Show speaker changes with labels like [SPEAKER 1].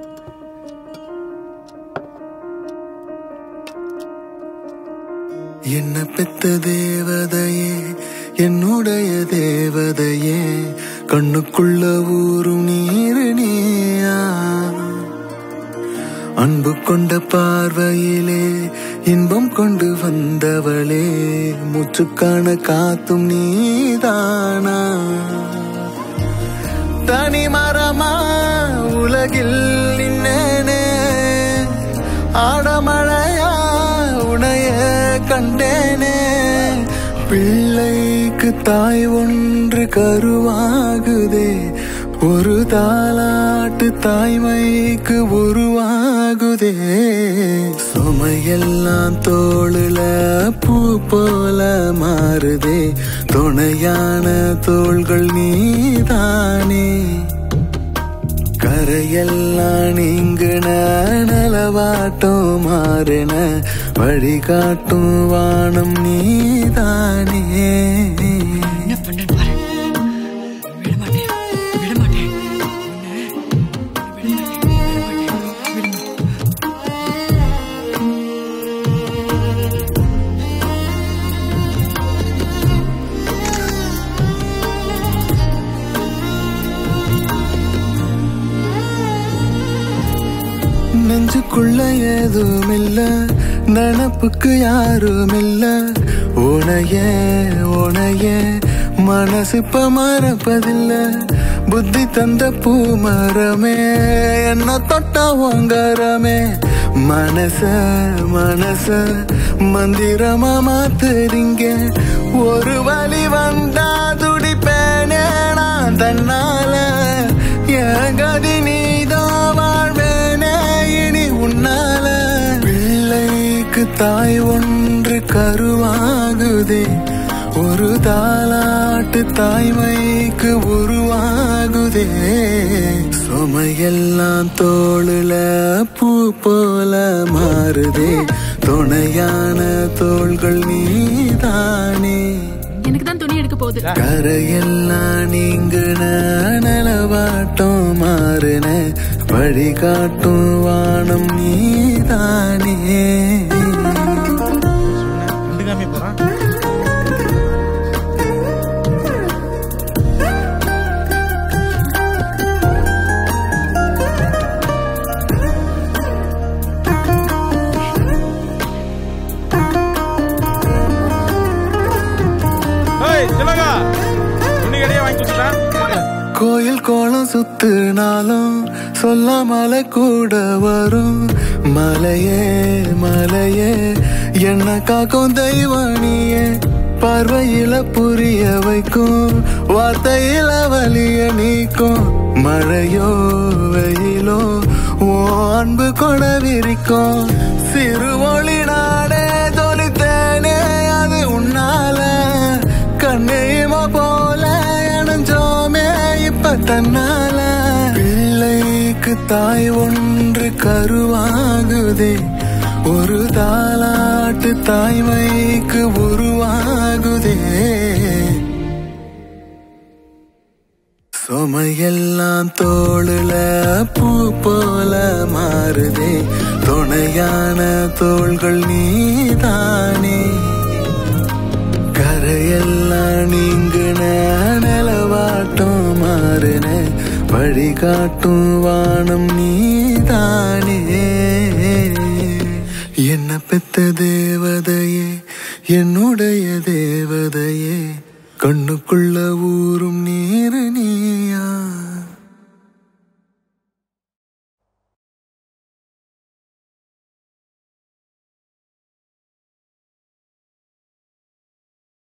[SPEAKER 1] என்ன பெத்த தேவதையே என்னுடைய தேவதையே கண்ணுக்குள்ள ஊரும் நீரு நீயா அன்பு கொண்ட பார்வையிலே இன்பம் கொண்டு வந்தவளே முற்றுக்கான காத்தும் நீதானா தனி மரமா உலகில் நின்னேனே ஆடமழையா உனைய கண்டேனே பிள்ளைக்கு தாய் ஒன்று கருவாகுதே ஒரு தாலாட்டு தாய்மைக்கு உருவாகுதே சுமையெல்லாம் தோளுல பூ போல மாறுதே துணையான தோள்கள் நீதானே கரையெல்லாம் நீங்குன நலவாட்டம் மாறின வழிகாட்டும் வானம் நீதானே
[SPEAKER 2] என்ன பண்றேன்னு பாரு விட மாட்டேன் விட மாட்டேன் உன்னை விட மாட்டேன் விட மாட்டேன் விட மாட்டேன்
[SPEAKER 1] நெஞ்சுக்குள்ள ஏதும் இல்ல நினப்புக்கு யாரும் இல்ல உனைய உனைய மனசு இப்ப மறப்பதில்ல புத்தி தந்த பூ மரமே என்ன தொட்ட ஓங்காரமே மனச மனச மந்திரமா மாத்துறீங்க ஒரு வழி வந்தா துடிப்பேனே நான் தன்னால என் கதி நீதான் வாழ்வேனே இனி உன்னால பிள்ளைக்கு தாய் ஒன்று கருவாகுதே ஒரு தாலாட்டு தாய்மைக்கு உருவாகுதே சுமையெல்லாம் தோளுல பூ போல மாறுதே துணையான தோள்கள் நீதானே
[SPEAKER 2] எனக்கு தான் துணி எடுக்க போகுது
[SPEAKER 1] கரையெல்லாம் நீங்கு நலவாட்டம் மாறுன வழிகாட்டும் வானம் நீதானே
[SPEAKER 3] கண்டுக்காமே போறான் ஏய் திலகா துணி கடையே வாங்கி கொடுத்துட்டேன்
[SPEAKER 1] கோயில் கோலம் சுத்துனாலும் சொல்லாமல கூட வரும் மலையே மலையே என்ன காக்கும் தெய்வானியே பார்வையில புரிய வைக்கும் வார்த்தையில வலிய நீக்கும் மழையோ வெயிலோ ஓ அன்பு கொட விரிக்கும் சிறு ஒளி நாடே தொலைத்தேனே அது உன்னால கண்ணையுமா போல இணைஞ்சோமே இப்ப தன்னால பிள்ளைக்கு தாய் ஒன்று கருவாகுதே ஒரு தாலாட்டு தாய்மைக்கு உருவாகுதே சுமையெல்லாம் தோளுல பூ போல மாறுதே துணையான தோள்கள் நீதானே கரையெல்லாம் நீங்கு நிலவாட்டம் மாறுன வழிகாட்டும் வானம் நீதானே என்ன பெத்த தேவதையே என்னுடைய தேவதையே கண்ணுக்குள்ள ஊரும் நீ